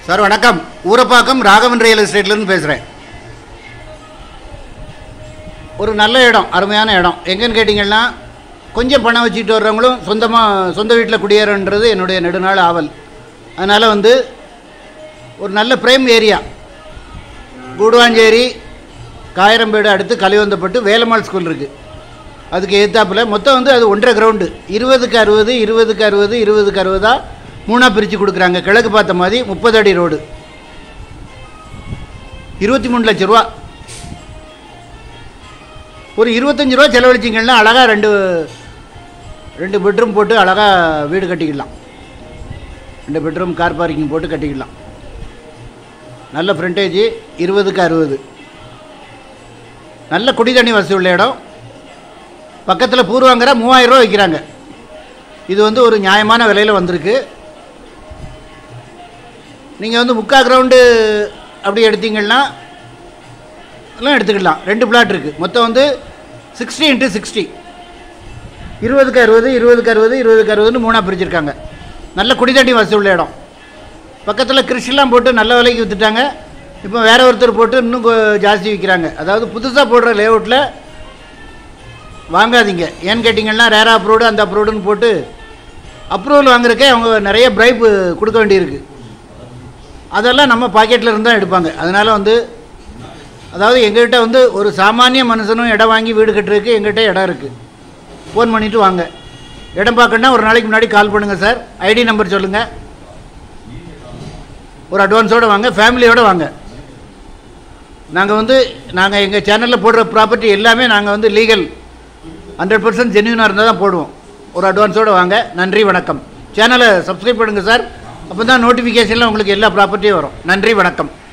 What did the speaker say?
sir வணக்கம் Urapakkam Raghavan real எஸ்டேட்லேருந்து பேசுகிறேன் ஒரு நல்ல இடம் அருமையான இடம் எங்கன்னு கேட்டிங்கன்னா கொஞ்சம் பணம் வச்சுக்கிட்டு வர்றவங்களும் சொந்தமாக சொந்த வீட்டில் குடியேறன்றது என்னுடைய நெடுநாள் ஆவல் அதனால் வந்து ஒரு நல்ல பிரேம் ஏரியா கூடுவாஞ்சேரி காயரம்பேடு அடுத்து கலிவந்தப்பட்டு வேலம்மாள் ஸ்கூல் இருக்குது அதுக்கு எதிர்த்தாப்புல மொத்தம் வந்து அது ஒன்றரை கிரவுண்டு இருபதுக்கு அறுபது இருபதுக்கு அறுபது இருபதுக்கு அறுபதா மூணாக பிரித்து கொடுக்குறாங்க கிழக்கு பார்த்த மாதிரி முப்பது அடி ரோடு இருபத்தி மூணு லட்ச ரூபா ஒரு இருபத்தஞ்சி ரூபா செலவழிச்சிங்கன்னா அழகாக ரெண்டு ரெண்டு பெட்ரூம் போட்டு அழகாக வீடு கட்டிக்கலாம் ரெண்டு பெட்ரூம் கார் பார்க்கிங் போட்டு கட்டிக்கலாம் நல்ல ஃப்ரண்டேஜ் இருபதுக்கு அறுபது நல்ல குடி தண்ணி வசதி உள்ள இடம் பக்கத்தில் பூர்வாங்கரை மூவாயிரம் ரூபா விற்கிறாங்க இது வந்து ஒரு நியாயமான விலையில் வந்திருக்கு நீங்கள் வந்து முக்கா கிரவுண்டு அப்படி எடுத்தீங்கன்னா எல்லாம் எடுத்துக்கலாம் ரெண்டு பிளாட் இருக்குது மொத்தம் வந்து சிக்ஸ்டி இன்ட்டு சிக்ஸ்டி இருபதுக்கு அறுபது இருபதுக்கு அறுபது இருபதுக்கு அறுபதுன்னு மூணாக பிரிச்சிருக்காங்க நல்ல குடிதண்ணி வசதி உள்ள இடம் பக்கத்தில் கிருஷிலாம் போட்டு நல்ல விலைக்கு விற்றுட்டாங்க இப்போ வேற ஒருத்தர் போட்டு இன்னும் கொ- ஜாஸ்தி விற்கிறாங்க அதாவது புதுசாக போடுற லேஅவுட்டில் வாங்காதீங்க ஏன்னு கேட்டிங்கன்னா ரேரா அப்ரூவ்டு அந்த அப்ரூவ்டுன்னு போட்டு அப்ரூவல் வாங்குறக்கே அவங்க நிறைய பிரைப்பு கொடுக்க வேண்டியிருக்கு அதெல்லாம் நம்ம பாக்கெட்டில் இருந்தால் எடுப்பாங்க அதனால் வந்து அதாவது எங்ககிட்ட வந்து ஒரு சாமானிய மனுஷனும் இடம் வாங்கி வீடு கட்டுறதுக்கு எங்கிட்ட இடம் இருக்குது ஃபோன் பண்ணிவிட்டு வாங்க இடம் பார்க்கணுன்னா ஒரு நாளைக்கு முன்னாடி கால் பண்ணுங்கள் சார் ஐடி நம்பர் சொல்லுங்கள் ஒரு அட்வான்ஸோடு வாங்க ஃபேமிலியோடு வாங்க நாங்கள் வந்து நாங்கள் எங்கள் சேனலில் போடுற ப்ராப்பர்ட்டி எல்லாமே நாங்கள் வந்து லீகல் ஹண்ட்ரட் பர்சன்ட் ஜென்யூனாக இருந்தால் தான் போடுவோம் ஒரு அட்வான்ஸோடு வாங்க நன்றி வணக்கம் சேனலை சப்ஸ்கிரைப் பண்ணுங்கள் சார் அப்போ தான் நோட்டிஃபிகேஷனில் உங்களுக்கு எல்லா ப்ராப்பர்ட்டியும் வரும் நன்றி வணக்கம்